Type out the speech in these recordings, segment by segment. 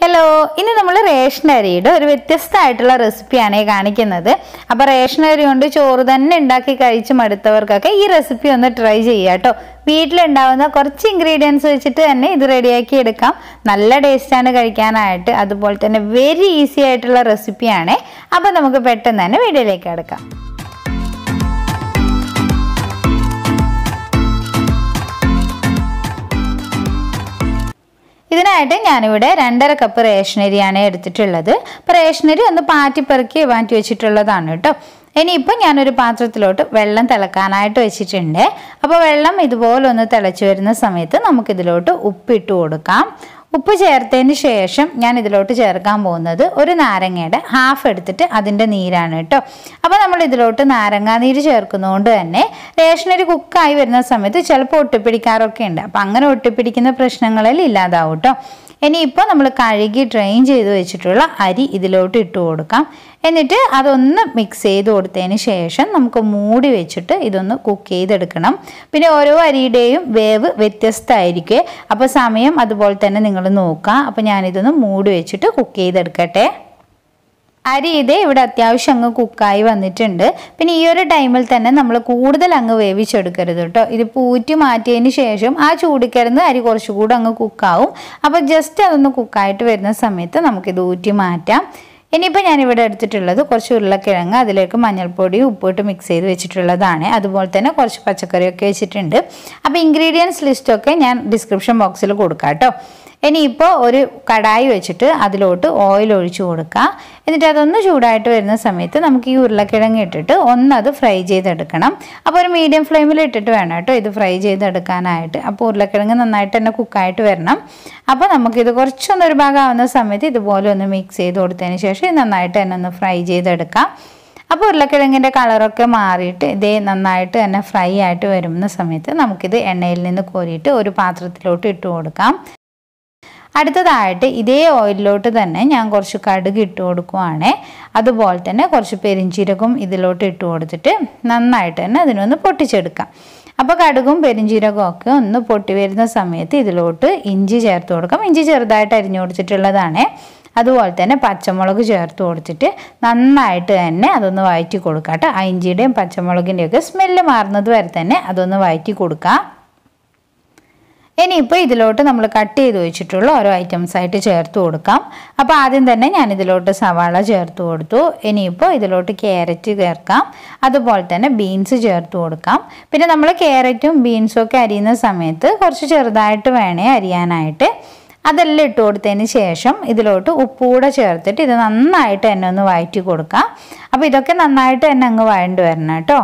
hello ഇനി നമ്മൾ ration അരിയുടെ ഒരു വ്യത്യസ്തമായിട്ടുള്ള റെസിപ്പിയാണ് ഈ കാണിക്കുന്നത് അപ്പോൾ റേഷൻ അരി കൊണ്ട് ചോറ് തന്നെ ഉണ്ടാക്കി കഴിച്ച് മടുത്തവർക്കൊക്കെ ഈ റെസിപ്പി ഒന്ന് ട്രൈ ചെയ്യുക കേട്ടോ വീട്ടിലുണ്ടാവുന്ന കുറച്ച് ഇൻഗ്രീഡിയൻസ് വെച്ചിട്ട് തന്നെ ഇത് റെഡിയാക്കി എടുക്കാം നല്ല ടേസ്റ്റാണ് കഴിക്കാനായിട്ട് അതുപോലെ തന്നെ വെരി ഈസി ആയിട്ടുള്ള റെസിപ്പിയാണ് അപ്പോൾ നമുക്ക് പെട്ടെന്ന് തന്നെ വീഡിയോയിലേക്ക് എടുക്കാം ഇതിനായിട്ട് ഞാനിവിടെ രണ്ടര കപ്പ് റേഷനരിയാണ് എടുത്തിട്ടുള്ളത് അപ്പോൾ റേഷനരി ഒന്ന് പാറ്റിപ്പെറുക്കി മാറ്റി വെച്ചിട്ടുള്ളതാണ് കേട്ടോ ഇനിയിപ്പോൾ ഞാനൊരു പാത്രത്തിലോട്ട് വെള്ളം തിളക്കാനായിട്ട് വെച്ചിട്ടുണ്ട് അപ്പോൾ വെള്ളം ഇതുപോലെ ഒന്ന് തിളച്ച് വരുന്ന സമയത്ത് നമുക്കിതിലോട്ട് ഉപ്പിട്ട് കൊടുക്കാം ഉപ്പ് ചേർത്തതിന് ശേഷം ഞാൻ ഇതിലോട്ട് ചേർക്കാൻ പോകുന്നത് ഒരു നാരങ്ങയുടെ ഹാഫ് എടുത്തിട്ട് അതിൻ്റെ നീരാണ് കേട്ടോ അപ്പോൾ നമ്മൾ ഇതിലോട്ട് നാരങ്ങാ നീര് ചേർക്കുന്നതുകൊണ്ട് തന്നെ റേഷനരി കുക്കായി വരുന്ന സമയത്ത് ചിലപ്പോൾ ഒട്ടിപ്പിടിക്കാറൊക്കെ ഉണ്ട് അപ്പോൾ അങ്ങനെ ഒട്ടിപ്പിടിക്കുന്ന പ്രശ്നങ്ങളിൽ ഇല്ലാതാവും കേട്ടോ ഇനിയിപ്പോൾ നമ്മൾ കഴുകി ഡ്രെയിൻ ചെയ്ത് വെച്ചിട്ടുള്ള അരി ഇതിലോട്ട് ഇട്ട് കൊടുക്കാം എന്നിട്ട് അതൊന്ന് മിക്സ് ചെയ്ത് കൊടുത്തതിന് ശേഷം നമുക്ക് മൂടി വെച്ചിട്ട് ഇതൊന്ന് കുക്ക് ചെയ്തെടുക്കണം പിന്നെ ഓരോ അരിയുടെയും വേവ് വ്യത്യസ്തമായിരിക്കും അപ്പോൾ സമയം അതുപോലെ തന്നെ നിങ്ങൾ നോക്കുക അപ്പോൾ ഞാനിതൊന്ന് മൂടി വെച്ചിട്ട് കുക്ക് ചെയ്തെടുക്കട്ടെ അരി ഇത് ഇവിടെ അത്യാവശ്യം അങ്ങ് കുക്കായി വന്നിട്ടുണ്ട് പിന്നെ ഈ ഒരു ടൈമിൽ തന്നെ നമ്മൾ കൂടുതൽ അങ്ങ് വേവിച്ചെടുക്കരുത് കേട്ടോ ഇത് പൂറ്റി മാറ്റിയതിന് ശേഷം ആ ചൂടിക്കിടന്ന് അരി കുറച്ചുകൂടി അങ്ങ് കുക്കാവും അപ്പോൾ ജസ്റ്റ് അതൊന്ന് കുക്കായിട്ട് വരുന്ന സമയത്ത് നമുക്കിത് ഊറ്റി മാറ്റാം ഇനിയിപ്പോൾ ഞാനിവിടെ എടുത്തിട്ടുള്ളത് കുറച്ച് ഉരുളക്കിഴങ്ങ് അതിലേക്ക് മഞ്ഞൾപ്പൊടിയും ഉപ്പിട്ട് മിക്സ് ചെയ്ത് വെച്ചിട്ടുള്ളതാണ് അതുപോലെ തന്നെ കുറച്ച് പച്ചക്കറിയൊക്കെ വെച്ചിട്ടുണ്ട് അപ്പോൾ ഇൻഗ്രീഡിയൻസ് ലിസ്റ്റൊക്കെ ഞാൻ ഡിസ്ക്രിപ്ഷൻ ബോക്സിൽ കൊടുക്കാം കേട്ടോ ഇനിയിപ്പോൾ ഒരു കടായി വെച്ചിട്ട് അതിലോട്ട് ഓയിൽ ഒഴിച്ചു കൊടുക്കുക എന്നിട്ട് അതൊന്ന് ചൂടായിട്ട് വരുന്ന സമയത്ത് നമുക്ക് ഈ ഉരുളക്കിഴങ്ങ് ഇട്ടിട്ട് ഒന്നത് ഫ്രൈ ചെയ്തെടുക്കണം അപ്പോൾ ഒരു മീഡിയം ഫ്ലെയിമിൽ ഇട്ടിട്ട് വേണം കേട്ടോ ഇത് ഫ്രൈ ചെയ്തെടുക്കാനായിട്ട് അപ്പോൾ ഉരുളക്കിഴങ്ങ് നന്നായിട്ട് തന്നെ കുക്കായിട്ട് വരണം അപ്പോൾ നമുക്കിത് കുറച്ചൊന്നൊരു ഭാഗമാവുന്ന സമയത്ത് ഇതുപോലെ ഒന്ന് മിക്സ് ചെയ്ത് കൊടുത്തതിന് ശേഷം ഇത് നന്നായിട്ട് തന്നെ ഒന്ന് ഫ്രൈ ചെയ്തെടുക്കാം അപ്പോൾ ഉരുളക്കിഴങ്ങിൻ്റെ കളറൊക്കെ മാറിയിട്ട് ഇതേ നന്നായിട്ട് തന്നെ ഫ്രൈ ആയിട്ട് വരുന്ന സമയത്ത് നമുക്കിത് എണ്ണയിൽ നിന്ന് കോരിയിട്ട് ഒരു പാത്രത്തിലോട്ട് ഇട്ട് കൊടുക്കാം അടുത്തതായിട്ട് ഇതേ ഓയിലിലോട്ട് തന്നെ ഞാൻ കുറച്ച് കടുക് ഇട്ട് കൊടുക്കുവാണ് അതുപോലെ തന്നെ കുറച്ച് പെരിഞ്ചീരകം ഇതിലോട്ട് ഇട്ട് കൊടുത്തിട്ട് നന്നായിട്ട് തന്നെ അതിനൊന്ന് പൊട്ടിച്ചെടുക്കാം അപ്പോൾ കടുകും പെരിഞ്ചീരകവും ഒക്കെ ഒന്ന് പൊട്ടി വരുന്ന സമയത്ത് ഇതിലോട്ട് ഇഞ്ചി ചേർത്ത് കൊടുക്കാം ഇഞ്ചി ചെറുതായിട്ട് അരിഞ്ഞു കൊടുത്തിട്ടുള്ളതാണ് അതുപോലെ തന്നെ പച്ചമുളക് ചേർത്ത് കൊടുത്തിട്ട് നന്നായിട്ട് തന്നെ അതൊന്ന് വഴറ്റി കൊടുക്കാം കേട്ടോ ആ ഇഞ്ചിയുടെയും പച്ചമുളകിൻ്റെയൊക്കെ സ്മെല്ല് മാറുന്നത് വരെ തന്നെ അതൊന്ന് വഴറ്റി കൊടുക്കാം ഇനിയിപ്പോൾ ഇതിലോട്ട് നമ്മൾ കട്ട് ചെയ്ത് വെച്ചിട്ടുള്ള ഓരോ ഐറ്റംസ് ആയിട്ട് ചേർത്ത് കൊടുക്കാം അപ്പോൾ ആദ്യം തന്നെ ഞാൻ ഇതിലോട്ട് സവാള ചേർത്ത് കൊടുത്തു ഇനിയിപ്പോൾ ഇതിലോട്ട് ക്യാരറ്റ് ചേർക്കാം അതുപോലെ തന്നെ ബീൻസ് ചേർത്ത് കൊടുക്കാം പിന്നെ നമ്മൾ ക്യാരറ്റും ബീൻസും ഒക്കെ അരിയുന്ന സമയത്ത് കുറച്ച് ചെറുതായിട്ട് വേണേ അരിയാനായിട്ട് അതെല്ലാം ഇട്ട് കൊടുത്തതിന് ശേഷം ഇതിലോട്ട് ഉപ്പൂടെ ചേർത്തിട്ട് ഇത് നന്നായിട്ട് തന്നെ ഒന്ന് വഴറ്റി കൊടുക്കാം അപ്പോൾ ഇതൊക്കെ നന്നായിട്ട് തന്നെ അങ്ങ് വഴണ്ട് വരണം കേട്ടോ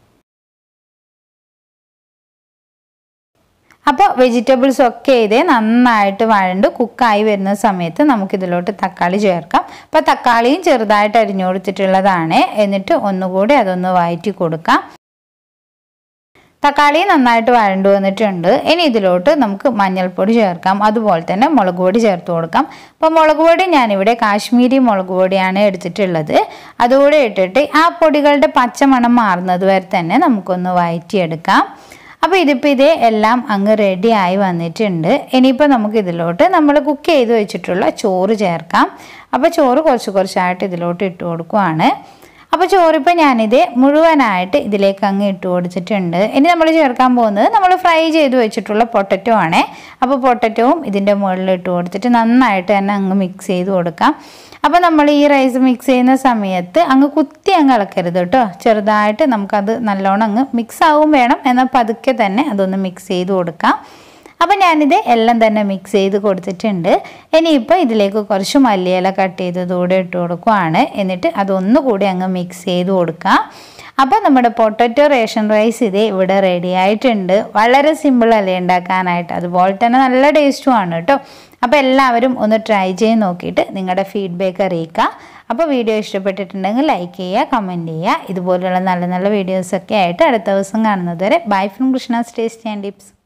അപ്പോൾ വെജിറ്റബിൾസ് ഒക്കെ ഇതേ നന്നായിട്ട് വഴണ്ട് കുക്കായി വരുന്ന സമയത്ത് നമുക്കിതിലോട്ട് തക്കാളി ചേർക്കാം അപ്പോൾ തക്കാളിയും ചെറുതായിട്ട് അരിഞ്ഞു കൊടുത്തിട്ടുള്ളതാണ് എന്നിട്ട് ഒന്നുകൂടി അതൊന്ന് വഴറ്റി കൊടുക്കാം തക്കാളി നന്നായിട്ട് വഴണ്ടു വന്നിട്ടുണ്ട് ഇനി ഇതിലോട്ട് നമുക്ക് മഞ്ഞൾപ്പൊടി ചേർക്കാം അതുപോലെ തന്നെ മുളക് പൊടി ചേർത്ത് കൊടുക്കാം അപ്പോൾ മുളക് പൊടി ഞാനിവിടെ കാശ്മീരി മുളക് പൊടിയാണ് എടുത്തിട്ടുള്ളത് അതുകൂടെ ഇട്ടിട്ട് ആ പൊടികളുടെ പച്ചമണം മാറുന്നത് വരെ തന്നെ നമുക്കൊന്ന് വഴറ്റിയെടുക്കാം അപ്പോൾ ഇതിപ്പോൾ ഇതേ എല്ലാം അങ്ങ് റെഡി ആയി വന്നിട്ടുണ്ട് ഇനിയിപ്പോൾ നമുക്ക് ഇതിലോട്ട് നമ്മൾ കുക്ക് ചെയ്ത് വെച്ചിട്ടുള്ള ചോറ് ചേർക്കാം അപ്പോൾ ചോറ് കുറച്ച് കുറച്ചായിട്ട് ഇതിലോട്ട് ഇട്ട് കൊടുക്കുവാണ് അപ്പോൾ ചോറിപ്പോൾ ഞാനിത് മുഴുവനായിട്ട് ഇതിലേക്ക് അങ്ങ് ഇട്ട് കൊടുത്തിട്ടുണ്ട് ഇനി നമ്മൾ ചേർക്കാൻ പോകുന്നത് നമ്മൾ ഫ്രൈ ചെയ്ത് വെച്ചിട്ടുള്ള പൊട്ടറ്റോ ആണ് അപ്പോൾ പൊട്ടറ്റോവും ഇതിൻ്റെ മുകളിൽ ഇട്ട് കൊടുത്തിട്ട് നന്നായിട്ട് തന്നെ അങ്ങ് മിക്സ് ചെയ്ത് കൊടുക്കാം അപ്പോൾ നമ്മൾ ഈ റൈസ് മിക്സ് ചെയ്യുന്ന സമയത്ത് അങ്ങ് കുത്തി അങ്ങ് ഇളക്കരുത് കേട്ടോ ചെറുതായിട്ട് നമുക്കത് നല്ലോണം അങ്ങ് മിക്സ് ആവും വേണം എന്നാൽ പതുക്കെ തന്നെ അതൊന്ന് മിക്സ് ചെയ്ത് കൊടുക്കാം അപ്പോൾ ഞാനിത് എല്ലാം തന്നെ മിക്സ് ചെയ്ത് കൊടുത്തിട്ടുണ്ട് ഇനിയിപ്പോൾ ഇതിലേക്ക് കുറച്ച് മല്ലിയില കട്ട് ചെയ്തതുകൂടെ ഇട്ട് കൊടുക്കുവാണ് എന്നിട്ട് അതൊന്നുകൂടി അങ്ങ് മിക്സ് ചെയ്ത് കൊടുക്കാം അപ്പോൾ നമ്മുടെ പൊട്ടറ്റോ റേഷൻ റൈസ് ഇതേ ഇവിടെ റെഡി ആയിട്ടുണ്ട് വളരെ സിമ്പിൾ അല്ലേ ഉണ്ടാക്കാനായിട്ട് അതുപോലെ തന്നെ നല്ല ടേസ്റ്റുമാണ് കേട്ടോ അപ്പോൾ എല്ലാവരും ഒന്ന് ട്രൈ ചെയ്ത് നോക്കിയിട്ട് നിങ്ങളുടെ ഫീഡ്ബാക്ക് അറിയിക്കുക അപ്പോൾ വീഡിയോ ഇഷ്ടപ്പെട്ടിട്ടുണ്ടെങ്കിൽ ലൈക്ക് ചെയ്യുക കമൻറ്റ് ചെയ്യുക ഇതുപോലുള്ള നല്ല നല്ല വീഡിയോസൊക്കെ ആയിട്ട് അടുത്ത ദിവസം കാണുന്നത് വരെ bye from Krishna tasty and tips